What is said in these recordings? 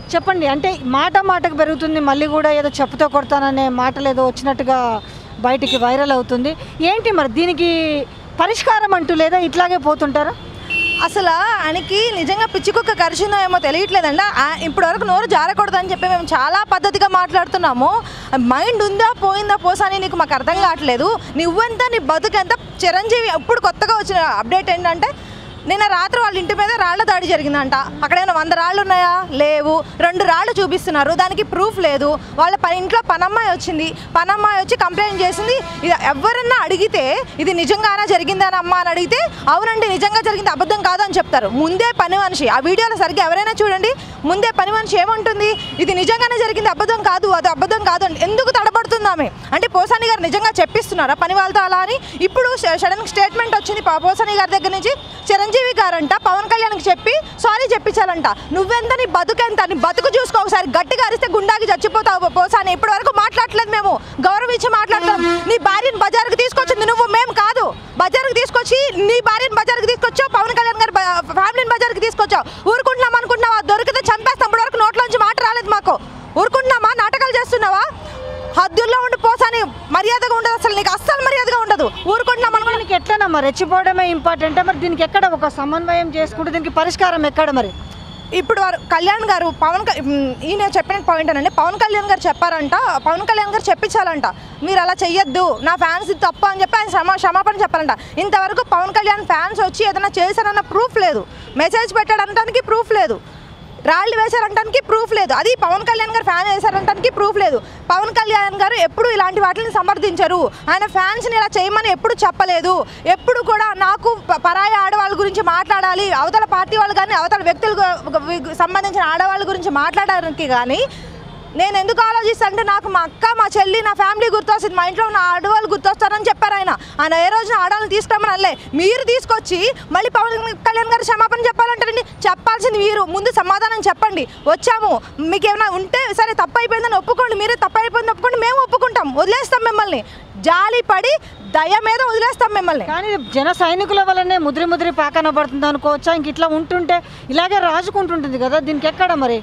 చెప్పండి అంటే మాట మాటకు పెరుగుతుంది మళ్ళీ కూడా ఏదో చెప్పుతో కొడతాననే మాటలు ఏదో వచ్చినట్టుగా బయటికి వైరల్ అవుతుంది ఏంటి మరి దీనికి పరిష్కారం అంటూ లేదా ఇట్లాగే పోతుంటారా అసలు ఆయనకి నిజంగా పిచ్చి కుక్క కరిచిందో ఏమో తెలియట్లేదండి ఆ- ఇప్పటివరకు నోరు జారకూడదని చెప్పి మేము చాలా పద్ధతిగా మాట్లాడుతున్నాము మైండ్ ఉందా పోయిందా పోసా అని నీకు మాకు అర్థం కావట్లేదు నువ్వెంత నీ బతుకెంత చిరంజీవి ఇప్పుడు కొత్తగా వచ్చిన అప్డేట్ ఏంటంటే నిన్న రాత్రి వాళ్ళ ఇంటి మీద రాళ్ల దాడి జరిగిందంట అక్కడ ఏమైనా వంద రాళ్ళు ఉన్నాయా లేవు రెండు రాళ్ళు చూపిస్తున్నారు దానికి ప్రూఫ్ లేదు వాళ్ళ పని ఇంట్లో పనమ్మాయి వచ్చింది పనమ్మాయి వచ్చి కంప్లైంట్ చేసింది ఇది ఎవరన్నా అడిగితే ఇది నిజంగానే జరిగిందని అమ్మ అని అడిగితే అవునండి నిజంగా జరిగింది అబద్ధం కాదు అని చెప్తారు ముందే పని మనిషి ఆ వీడియోలో సరిగ్గా ఎవరైనా చూడండి ముందే పని మనిషి ఏముంటుంది ఇది నిజంగానే జరిగింది అబద్ధం కాదు అది అబద్ధం కాదు అని ఎందుకు తడబడుతుంది ఆమె అంటే పోసాని గారు నిజంగా చెప్పిస్తున్నారా పని వాళ్ళతో అలా అని ఇప్పుడు సడన్ స్టేట్మెంట్ వచ్చింది పా- పోసాని గారి దగ్గర నుంచి చిరంజీవి గారంట పవన్ కళ్యాణ్కి చెప్పి సారీ చెప్పించాలంట నువ్వెంత నీ బతుకెంత నీ బతుకు చూసుకో ఒకసారి గట్టిగా అరిస్తే గుండాకి చచ్చిపోతావు పోసాని ఇప్పటి వరకు మాట్లాడలేదు మేము గౌరవించి మాట్లాడతాం నీ భార్యను బజార్కి తీసుకొచ్చింది నువ్వు మేము కాదు బజార్కి తీసుకొచ్చి నీ భార్యను బజార్కి తీసుకొచ్చావు పవన్ కళ్యాణ్ గారి బ- ఫ్యామిలీని బజార్కి తీసుకొచ్చావు ఊరుకుంటున్నాం అనుకుంటున్నావా దొరికితే చంపేస్తాం ఇప్పటి వరకు నోట్లోంచి మాట రాలేదు మాకు ఊరుకుంటున్నామా నాటకాలు చేస్తున్నావా హద్దుల్లో ఉండి పోసాని మర్యాదగా ఉండదు అసలు నీకు అస్సలు మర్యాదగా ఉండదు ఊరుకుంటున్నాం అనుకుని దీనికి ఎట్లనమ్మా రెచ్చిపోవడమే ఇంపార్టెంట్ మరి దీనికి ఎక్కడ ఒక సమన్వయం చేసుకుంటే దీనికి పరిష్కారం ఎక్కడ మరి ఇప్పుడు వారు కళ్యాణ్ గారు పవన్ క- ఉమ్, ఈయన చెప్పిన పాయింట్ అనండి పవన్ కళ్యాణ్ గారు చెప్పారంట పవన్ కళ్యాణ్ గారు చెప్పించాలంట మీరు అలా చెయ్యొద్దు నా ఫ్యాన్స్ ఇది తప్పు అని చెప్పి ఆయన క్షమా క్షమాపణ చెప్పాలంట ఇంతవరకు పవన్ కళ్యాణ్ ఫ్యాన్స్ వచ్చి ఏదైనా చేశారన్న ప్రూఫ్ లేదు మెసేజ్ పెట్టాడనడానికి ప్రూఫ్ లేదు రాళ్ళు వేశారంటానికి ప్రూఫ్ లేదు అది పవన్ కళ్యాణ్ గారు ఫ్యాన్ వేశారంటానికి ప్రూఫ్ లేదు పవన్ కళ్యాణ్ గారు ఎప్పుడు ఇలాంటి వాటిని సమర్థించరు ఆయన ఫ్యాన్స్ని ఇలా చేయమని ఎప్పుడు చెప్పలేదు ఎప్పుడు కూడా నాకు ప- పరాయి ఆడవాళ్ళ గురించి మాట్లాడాలి అవతల పార్టీ వాళ్ళు కానీ అవతల వ్యక్తులకు సంబంధించిన ఆడవాళ్ళ గురించి మాట్లాడడానికి కానీ నేను ఎందుకు ఆలోచిస్తాను అంటే నాకు మా అక్క మా చెల్లి నా ఫ్యామిలీ గుర్తొస్తుంది మా ఇంట్లో ఉన్న ఆడవాళ్ళు గుర్తొస్తారని చెప్పారు ఆయన ఆయన ఏ రోజున ఆడవాళ్ళని తీసుకురామని అనలే మీరు తీసుకొచ్చి మళ్ళీ పవన్ కళ్యాణ్ గారు క్షమాపణ చెప్పాలంటారండి చెప్పాల్సింది మీరు ముందు సమాధానం చెప్పండి వచ్చాము మీకు ఏమైనా ఉంటే సరే తప్పు అయిపోయిందని ఒప్పుకోండి మీరే తప్పు అయిపోయింది ఒప్పుకోండి మేము ఒప్పుకుంటాం వదిలేస్తాం మిమ్మల్ని జాలి పడి దయ మీద వదిలేస్తాం మిమ్మల్ని కానీ జన సైనికుల వల్లనే ముద్రి ముద్రి పాకన పడుతుంది అనుకోవచ్చా ఇంక ఇట్లా ఉంటుంటే ఇలాగే రాజుకుంటుంటుంది కదా దీనికి ఎక్కడ మరి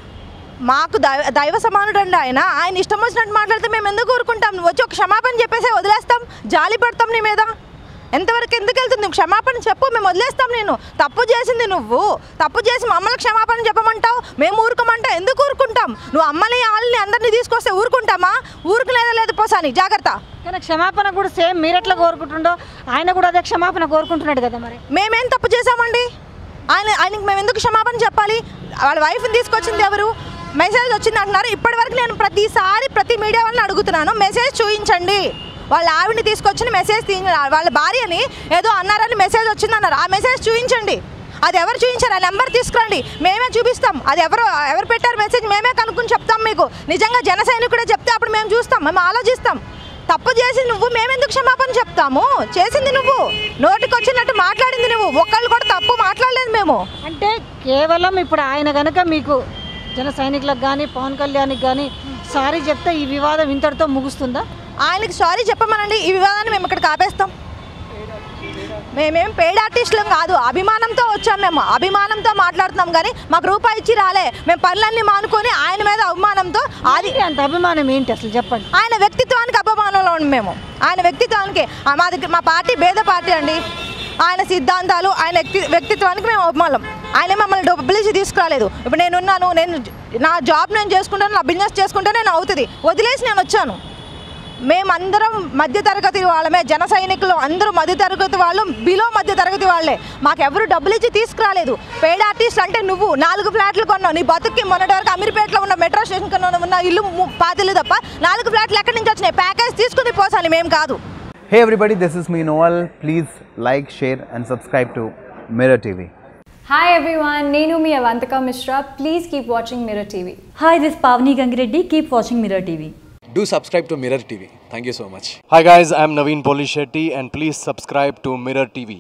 మాకు దైవ దైవ సమానుడు అండి ఆయన ఆయన ఇష్టం వచ్చినట్టు మాట్లాడితే మేము ఎందుకు ఊరుకుంటాం వచ్చి ఒక క్షమాపణ చెప్పేసి వదిలేస్తాం జాలి పడతాం నీ మీద ఎంతవరకు ఎందుకు వెళ్తుంది నువ్వు క్షమాపణ చెప్పు మేము వదిలేస్తాం నేను తప్పు చేసింది నువ్వు తప్పు చేసి మమ్మల్ని క్షమాపణ చెప్పమంటావు మేము ఊరుకోమంటావు ఎందుకు ఊరుకుంటాం నువ్వు అమ్మని వాళ్ళని అందరినీ తీసుకొస్తే ఊరుకుంటామా ఊరుకునేదా లేదు పోసాని జాగ్రత్త కానీ క్షమాపణ కూడా సేమ్ మీరెట్లా కోరుకుంటుండో ఆయన కూడా అదే క్షమాపణ కోరుకుంటున్నాడు కదా మరి మేమేం తప్పు చేసామండి ఆయన ఆయనకి మేము ఎందుకు క్షమాపణ చెప్పాలి వాళ్ళ వైఫ్ని తీసుకొచ్చింది ఎవరు మెసేజ్ వచ్చింది అంటున్నారు ఇప్పటివరకు నేను ప్రతిసారి ప్రతి మీడియా వాళ్ళని అడుగుతున్నాను మెసేజ్ చూపించండి వాళ్ళ ఆవిడని తీసుకొచ్చిన మెసేజ్ తీ వాళ్ళ భార్యని ఏదో అన్నారని మెసేజ్ వచ్చింది అన్నారు ఆ మెసేజ్ చూపించండి అది ఎవరు చూపించారు ఆ నెంబర్ తీసుకురండి మేమే చూపిస్తాం అది ఎవరు ఎవరు పెట్టారు మెసేజ్ మేమే కనుక్కొని చెప్తాం మీకు నిజంగా జన సైనికుడే చెప్తే అప్పుడు మేము చూస్తాం మేము ఆలోచిస్తాం తప్పు చేసి నువ్వు మేమెందుకు క్షమాపణ చెప్తాము చేసింది నువ్వు నోటికి వచ్చినట్టు మాట్లాడింది నువ్వు ఒక్కళ్ళు కూడా తప్పు మాట్లాడలేదు మేము అంటే కేవలం ఇప్పుడు ఆయన కనుక మీకు జన సైనికులకు కానీ పవన్ కళ్యాణ్కి కానీ సారీ చెప్తే ఈ వివాదం ఇంతటితో ముగుస్తుందా ఆయనకి సారీ చెప్పమనండి ఈ వివాదాన్ని మేము ఇక్కడ కాపేస్తాం మేమేం పెయిడ్ ఆర్టిస్టులం కాదు అభిమానంతో వచ్చాం మేము అభిమానంతో మాట్లాడుతున్నాం కానీ మాకు రూపాయి ఇచ్చి రాలే మేము పనులన్నీ మానుకొని ఆయన మీద అభిమానంతో అది అది అంత అభిమానం ఏంటి అసలు చెప్పండి ఆయన వ్యక్తిత్వానికి అపమానంలో ఉన్నాం మేము ఆయన వ్యక్తిత్వానికి ఆ మా దగ్గర మా పార్టీ భేద పార్టీ అండి ఆయన సిద్ధాంతాలు ఆయన వ్యక్తి వ్యక్తిత్వానికి మేము అవమానం ఆయన మమ్మల్ని డబ్బులు ఇచ్చి తీసుకురాలేదు ఇప్పుడు నేనున్నాను నేను నా జాబ్ నేను చేసుకుంటాను నా బిజినెస్ చేసుకుంటే నేను అవుతుంది వదిలేసి నేను వచ్చాను మేమందరం మధ్య తరగతి వాళ్ళమే జన సైనికులు అందరూ మధ్య తరగతి వాళ్ళు బిలో మధ్య తరగతి వాళ్ళే మాకెవరు డబ్బులు ఇచ్చి తీసుకురాలేదు పేడ్ ఆర్టిస్ట్ అంటే నువ్వు నాలుగు ఫ్లాట్లు కొన్నావు నీ బతుక్కి మొన్నటి వరకు అమీర్పేటలో ఉన్న మెట్రో స్టేషన్ కన్నా ఉన్న ఇల్లు ము- పాతిల్లు తప్ప నాలుగు ఫ్లాట్లు ఎక్కడి నుంచి వచ్చినాయి ప్యాకేజ్ తీసుకుని పోసాలి మేము కాదు Hey everybody, this is me Noel. Please like, share, and subscribe to Mirror TV. Hi everyone, Nenu mi Avantika Mishra. Please keep watching Mirror TV. Hi, this is Pavni Gangireddy. Keep watching Mirror TV. Do subscribe to Mirror TV. Thank you so much. Hi guys, I'm Naveen Polishetty and please subscribe to Mirror TV.